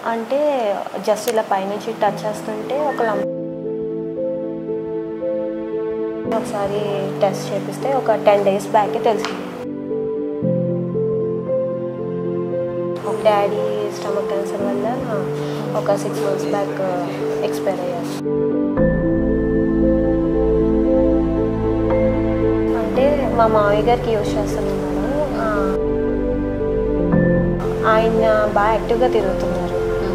అంటే జస్ట్ ఇలా పైనుంచి టచ్ చేస్తుంటే ఒక లంప్ ఒకసారి టెస్ట్ చేపిస్తే ఒక టెన్ డేస్ బ్యాకే తెలిసింది డాడీ స్టమక్ క్యాన్సర్ వల్ల ఒక సిక్స్ మంత్స్ బ్యాక్ ఎక్స్పైర్ అయ్యారు అంటే మా మావయ్య గారికి యూజ్ చేస్తున్నాం మేడం ఆ, ఆయన బాగా యాక్టివ్గా తిరుగుతున్నారు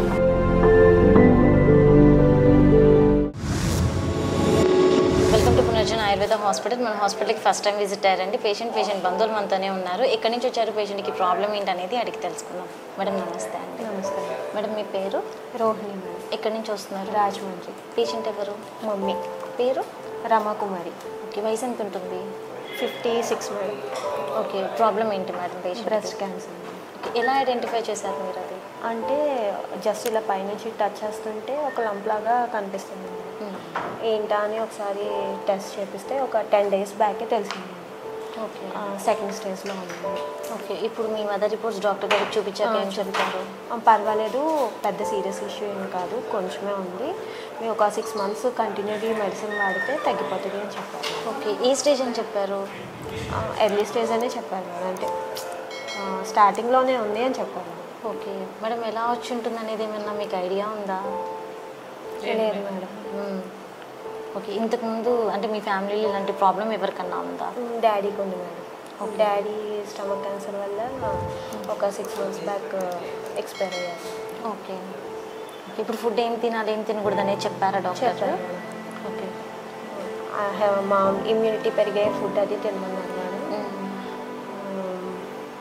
welcome to Punarjan Ayurveda hospital మన హాస్పిటల్కి ఫస్ట్ టైం విజిట్ అయ్యారండి పేషెంట్ పేషెంట్ బంధువులు మనతోనే ఉన్నారు ఎక్కడి నుంచి వచ్చారు పేషెంట్కి ప్రాబ్లం ఏంటి అనేది అడిగి తెలుసుకుందాం మేడం నమస్తే అండి నమస్కారం మేడం మీ పేరు రోహిణి మేడం ఎక్కడి నుంచి వస్తున్నారు రాజమండ్రి పేషెంట్ ఎవరు మమ్మీ పేరు రమాకుమారి ఓకే వయసు ఎంత ఉంటుంది fifty six madam okay problem ఏంటి మేడం పేషెంట్ బ్రెస్ట్ క్యాన్సర్ ఎలా ఐడెంటిఫై చేశారు మీరు అది అంటే జస్ట్ ఇలా పైనుంచి టచ్ చేస్తుంటే ఒక లంప్ లాగా కనిపిస్తుంది మేడం. ఏంటా అని ఒకసారి టెస్ట్ చేపిస్తే ఒక టెన్ డేస్ బ్యాకే తెలిసింది ఓకే సెకండ్ స్టేజ్లో ఉంది ఓకే ఇప్పుడు మీ మదర్ రిపోర్ట్స్ డాక్టర్ గారికి చూపించాక ఏం చెప్తారు ఆ, పర్వాలేదు పెద్ద సీరియస్ ఇష్యూ ఏం కాదు కొంచెమే ఉంది మీరు ఒక సిక్స్ మంత్స్ కంటిన్యూగా మెడిసిన్ వాడితే తగ్గిపోతుంది అని చెప్పారు ఓకే ఏ స్టేజ్ అని చెప్పారు ఎర్లీ స్టేజ్ అనే చెప్పారు మేడం. అంటే స్టార్టింగ్లోనే ఉంది అని చెప్పారు ఓకే మేడం ఎలా వచ్చి ఉంటుంది అనేది ఏమన్నా మీకు ఐడియా ఉందా లేదు మేడం మ్మ్. ఓకే ఇంతకుముందు అంటే మీ ఫ్యామిలీలో ఇలాంటి ప్రాబ్లం ఎవరికన్నా ఉందా డాడీకి ఉంది మేడం డాడీ స్టమక్ క్యాన్సర్ వల్ల ఒక సిక్స్ మంత్స్ బ్యాక్ ఎక్స్పైర్ అయ్యారు ఓకే ఇప్పుడు ఫుడ్ ఏం తినాలి ఏం తినకూడదు అనేది చెప్పారా డాక్టర్ చెప్పారు మేడం. ఓకే ఆ, హె- మా ఇమ్యూనిటీ పెరిగే ఫుడ్ అది తినమన్నారు మేడం మ్మ్. ఉమ్,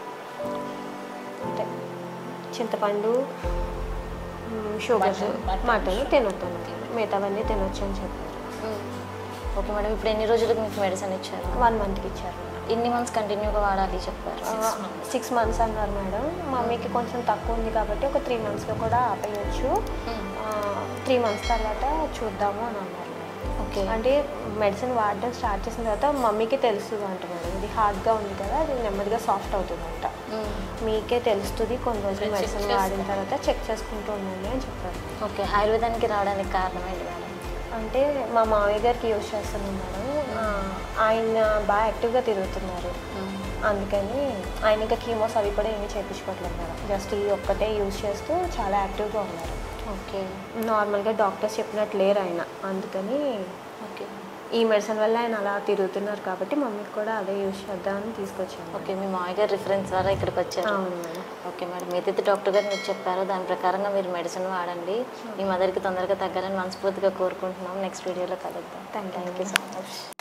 అంటే చింతపండు ఉమ్, షుగర్ మటన్ తినొద్దు మిగతావన్నీ తినొచ్చు అని చెప్పారు మ్మ్. ఓకే మేడం ఇప్పుడు ఎన్ని రోజులకు మీకు మెడిసిన్ ఇచ్చారు వన్ మంత్కి ఇచ్చారు మేడం ఎన్ని మంత్స్ కంటిన్యూగా వాడాలి చెప్పారు సిక్స్ మంత్స్ అన్నారు మేడం మమ్మీకి కొంచెం తక్కువ ఉంది కాబట్టి ఒక త్రీ మంత్స్లో కూడా ఆపేయచ్చు మ్మ్. త్రీ మంత్స్ తర్వాత చూద్దాము అని అన్నారు మేడం. ఓకే అంటే మెడిసిన్ వాడడం స్టార్ట్ చేసిన తర్వాత మమ్మీకి తెలుస్తుంది అంట మేడం ఇది హార్డ్గా ఉంది కదా అది నెమ్మదిగా సాఫ్ట్ అవుతుందంట మ్మ్. మీకే తెలుస్తుంది కొన్ని రోజులు మెడిసిన్ వాడిన తర్వాత చెక్ చేసుకుంటూ ఉండండి అని చెప్పారు ఓకే ఆయుర్వేదానికి రావడానికి కారణం ఏంటి మేడం అంటే మా మావయ్య గారికి యూజ్ చేస్తున్నాం మేడం ఆ, ఆయన బాగా యాక్టివ్గా తిరుగుతున్నారు మ్మ్. అందుకని ఆయన ఇంకా కీమోస్ అవి కూడా ఏమీ చేయించుకోవట్లేదు మేడం జస్ట్ ఈ ఒక్కటే యూజ్ చేస్తూ చాలా యాక్టివ్గా ఉన్నారు ఓకే నార్మల్గా డాక్టర్స్ చెప్పినట్టు లేరు ఆయన అందుకని ఓకే ఈ మెడిసిన్ వల్ల ఆయన అలా తిరుగుతున్నారు కాబట్టి మమ్మీకి కూడా అదే యూజ్ చేద్దామని తీసుకొచ్చాను ఓకే మీ మామయ్య గారి రిఫరెన్స్ ద్వారా ఇక్కడికి వచ్చారు అవును మేడం ఓకే మేడం ఏదైతే డాక్టర్ గారు మీకు చెప్పారో దాని ప్రకారంగా మీరు మెడిసిన్ వాడండి మీ మదర్కి తొందరగా తగ్గాలని మనస్ఫూర్తిగా కోరుకుంటున్నాం నెక్స్ట్ వీడియోలో కలుద్దాం Thank you. Thank you so much